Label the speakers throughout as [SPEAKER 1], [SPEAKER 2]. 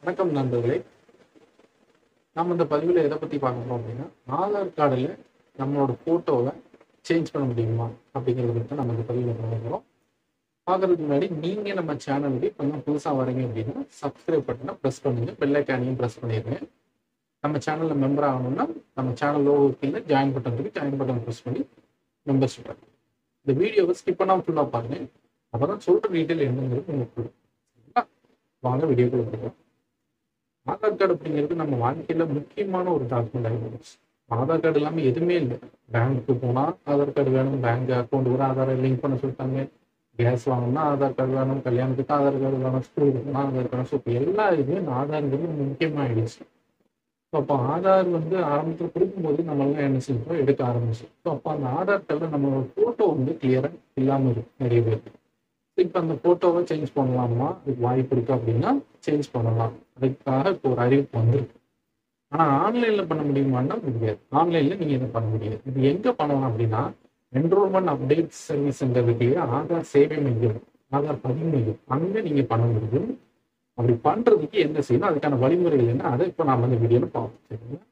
[SPEAKER 1] வணக்கம் நண்பர்களே நம்ம இந்த பதிவில் எதை பற்றி பார்க்க போகிறோம் அப்படின்னா ஆதார் கார்டில் நம்மளோட ஃபோட்டோவை சேஞ்ச் பண்ண முடியுமா அப்படிங்கிறத பற்றி நம்ம இந்த பதிவில் பார்க்க போகிறோம் பார்க்கறதுக்கு முன்னாடி நீங்கள் நம்ம சேனலுக்கு இப்போ தான் புதுசாக வரீங்க அப்படின்னா சப்ஸ்கிரைப் பட்டனை ப்ரெஸ் பண்ணுங்க பெல் ஐக்கானையும் ப்ரெஸ் பண்ணிடுங்க நம்ம சேனலில் மெம்பர் ஆகணும்னா நம்ம சேனல் லோகோ கீழே ஜாயின் பட்டன் இருக்கு ஜாயின் பட்டன் ப்ரெஸ் பண்ணி மெம்பர்ஷிப் பண்ணுங்க இந்த வீடியோவை ஸ்கிப் பண்ணாமல் ஃபுல்லாக பாருங்க அப்போ தான் சொல்கிற டீட்டெயில் என்னங்கிறது உங்களுக்கு புரியும். சரிங்களா? வாங்க வீடியோக்குள்ள போகலாம் ஆதார் கார்டு அப்படிங்கிறது நம்ம வாழ்க்கையில முக்கியமான ஒரு டாக்குமெண்ட் ஆகிடுச்சு ஆதார் கார்டு இல்லாமல் எதுவுமே இல்லை பேங்க்கு போனால் ஆதார் கார்டு வேணும் பேங்க் அக்கௌண்ட் கூட ஆதாரை லிங்க் பண்ண சொல்லிட்டாங்க கேஸ் வாங்கணும்னா ஆதார் கார்டு வேணும் கல்யாணத்துக்கு ஆதார் கார்டு வேணும் ஸ்கூலுக்கு போனால் ஆதார் கார்டு ஸோ இப்போ எல்லா இதுவுமே இந்த ஆதார்ங்கிறது முக்கியமாகிடுச்சு ஸோ அப்போ ஆதார் வந்து ஆரம்பத்தில் கொடுக்கும்போது நம்மளாம் என்ன செஞ்சோம் எடுக்க ஆரம்பிச்சோம் ஸோ அப்போ அந்த ஆதார் கார்டில் நம்மளோட ஃபோட்டோ வந்து கிளியராக இல்லாமல் இருக்கு நிறைய பேருக்கு இப்போ அந்த ஃபோட்டோவை சேஞ்ச் பண்ணலாமா அதுக்கு வாய்ப்பு இருக்கு அப்படின்னா சேஞ்ச் பண்ணலாம் அதுக்காக இப்போ ஒரு அறிவிப்பு வந்திருக்கு ஆனால் ஆன்லைனில் பண்ண முடியுமான்னா முடியாது ஆன்லைனில் நீங்கள் இதை பண்ண முடியாது இது எங்கே பண்ணலாம் அப்படின்னா என்ரோல்மெண்ட் அப்டேட் சர்வீஸ்ங்கிறதுக்கு ஆதார் சேவை மையம் ஆதார் பதிவு மையம் அங்கே நீங்கள் பண்ண முடியும் அப்படி பண்ணுறதுக்கு என்ன செய்யணும் அதுக்கான வழிமுறைகள் என்ன அதை இப்போ நாம இந்த வீடியோவில் பார்ப்போம் சரிங்களா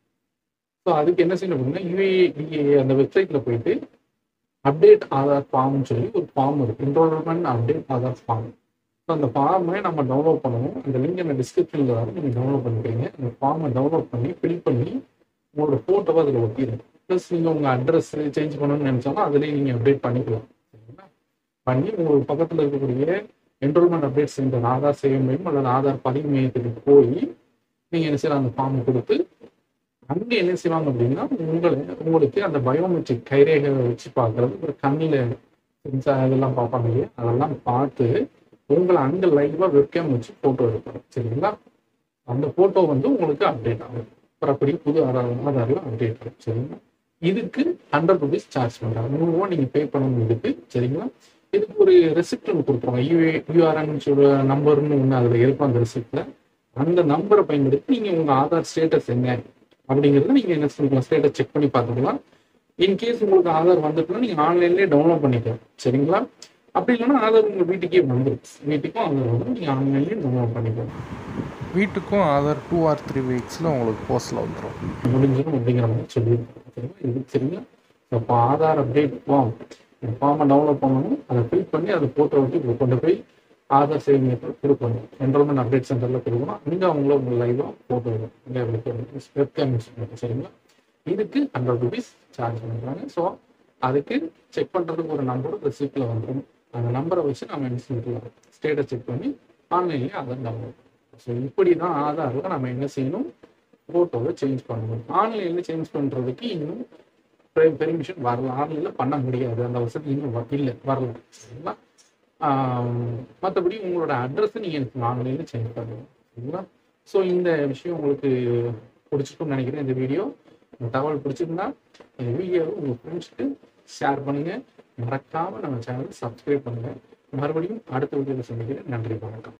[SPEAKER 1] ஸோ அதுக்கு என்ன செய்யணும் அப்படின்னா யூஏ அந்த வெப்சைட்டில் போயிட்டு அப்டேட் ஆதார் ஃபார்ம்னு சொல்லி ஒரு ஃபார்ம் இருக்கு enrolment update Aadhaar form so அந்த ஃபார்மை நம்ம டவுன்லோட் பண்ணணும் அந்த லிங்க் என்ன டிஸ்கிரிப்ஷனில் வரும் நீங்கள் டவுன்லோட் பண்ணிக்கிறீங்க அந்த ஃபார்மை டவுன்லோட் பண்ணி ஃபில் பண்ணி உங்களோட ஃபோட்டோவை அதில் ஒட்டிடுங்க ப்ளஸ் நீங்கள் உங்கள் அட்ரஸ் சேஞ்ச் பண்ணணும்னு நினச்சாலும் அதுலேயே நீங்கள் அப்டேட் பண்ணிக்கலாம் சரிங்களா பண்ணி உங்களுக்கு பக்கத்தில் இருக்கக்கூடிய என்ரோல்மெண்ட் அப்டேட் சென்டர் ஆதார் சேவை மையம் அல்லது ஆதார் பதிவு மையத்துக்கு போய் நீங்கள் என்ன செய்யலாம் அந்த ஃபார்மை கொடுத்து அங்கே என்ன செய்வாங்க அப்படின்னா உங்களை உங்களுக்கு அந்த பயோமெட்ரிக் கைரேகை வச்சு பார்க்கறது ஒரு கண்ணில் சென்சார் இதெல்லாம் பார்ப்பாங்க இல்லையா அதெல்லாம் பார்த்து உங்களை அங்கே லைவாக வெப்கேம் வச்சு ஃபோட்டோ எடுக்கணும் சரிங்களா அந்த ஃபோட்டோ வந்து உங்களுக்கு அப்டேட் ஆகும் அப்புறம் அப்படி புது ஆதார் ஆதாரில் அப்டேட் ஆகும் சரிங்களா இதுக்கு ஹண்ட்ரட் ருபீஸ் சார்ஜ் பண்ணுறாங்க நூறுரூவா நீங்கள் பே பண்ணணும் இதுக்கு சரிங்களா இதுக்கு ஒரு ரெசிப்ட் ஒன்று கொடுத்துருவாங்க யூஏ யூஆர்என் சொல்ற நம்பர்னு ஒன்று அதில் இருக்கும் அந்த ரெசிப்டில் அந்த நம்பரை பயன்படுத்தி நீங்கள் உங்கள் ஆதார் ஸ்டேட்டஸ் என்ன அப்படிங்கிறத நீங்கள் என்ன சொல்லிக்கலாம் ஸ்டேட்டஸ் செக் பண்ணி பார்த்துக்கலாம் இன்கேஸ் உங்களுக்கு ஆதார் வந்துட்டுனா நீங்கள் ஆன்லைன்லேயே டவுன்லோட் பண்ணிக்கலாம் சரிங்களா அப்படி இல்லைன்னா ஆதார் உங்கள் வீட்டுக்கே வந்துடும் வீட்டுக்கும் ஆதார் வந்து நீங்கள் ஆன்லைன்லேயே டவுன்லோட் பண்ணிக்கலாம்
[SPEAKER 2] வீட்டுக்கும் ஆதார் டூ ஆர் த்ரீ வீக்ஸில் உங்களுக்கு போஸ்ட்டில் வந்துடும்
[SPEAKER 1] முடிஞ்சிடும் அப்படிங்கிற மாதிரி சொல்லியிருக்கோம் சரிங்களா இது சரிங்களா அப்போ ஆதார் அப்டேட் ஃபார்ம் இந்த ஃபார்மை டவுன்லோட் பண்ணணும் அதை ஃபில் பண்ணி அதை ஃபோட்டோ வச்சு கொண்டு போய் ஆதார் சேவை மையத்தில் கொடுக்கணும் என்ரோல்மெண்ட் அப்டேட் சென்டரில் கொடுக்கணும் அங்கே அவங்கள உங்க லைவாக ஃபோட்டோ வரும் இங்கே வெப்கேம் சரிங்களா இதுக்கு ஹண்ட்ரட் ருபீஸ் சார்ஜ் பண்ணுறாங்க ஸோ அதுக்கு செக் பண்ணுறதுக்கு ஒரு நம்பர் ரெசிப்டில் வந்துடும் அந்த நம்பரை வச்சு நம்ம என்ன செஞ்சுக்கலாம் ஸ்டேட்டஸ் செக் பண்ணி ஆன்லைன்லேயே ஆதார் டவுன்லோட் ஸோ இப்படி தான் ஆதாரில் நம்ம என்ன செய்யணும் ஃபோட்டோவை சேஞ்ச் பண்ணணும் ஆன்லைனில் சேஞ்ச் பண்ணுறதுக்கு இன்னும் பெர்மிஷன் வரல ஆன்லைனில் பண்ண முடியாது அந்த வசதி இன்னும் வ- இல்லை வரல சரிங்களா மற்றபடி உங்களோட அட்ரஸை நீங்கள் எனக்கு ஆன்லைனில் சேஞ்ச் பண்ணணும் சரிங்களா ஸோ இந்த விஷயம் உங்களுக்கு பிடிச்சிருக்கும்னு நினைக்கிறேன் இந்த வீடியோ இந்த தகவல் பிடிச்சிருந்தா இந்த வீடியோவை உங்கள் ஃப்ரெண்ட்ஸ்க்கு ஷேர் பண்ணுங்கள் மறக்காமல் நம்ம சேனலை சப்ஸ்கிரைப் பண்ணுங்கள் மறுபடியும் அடுத்த வீடியோவில் சந்திக்கிறேன் நன்றி வணக்கம்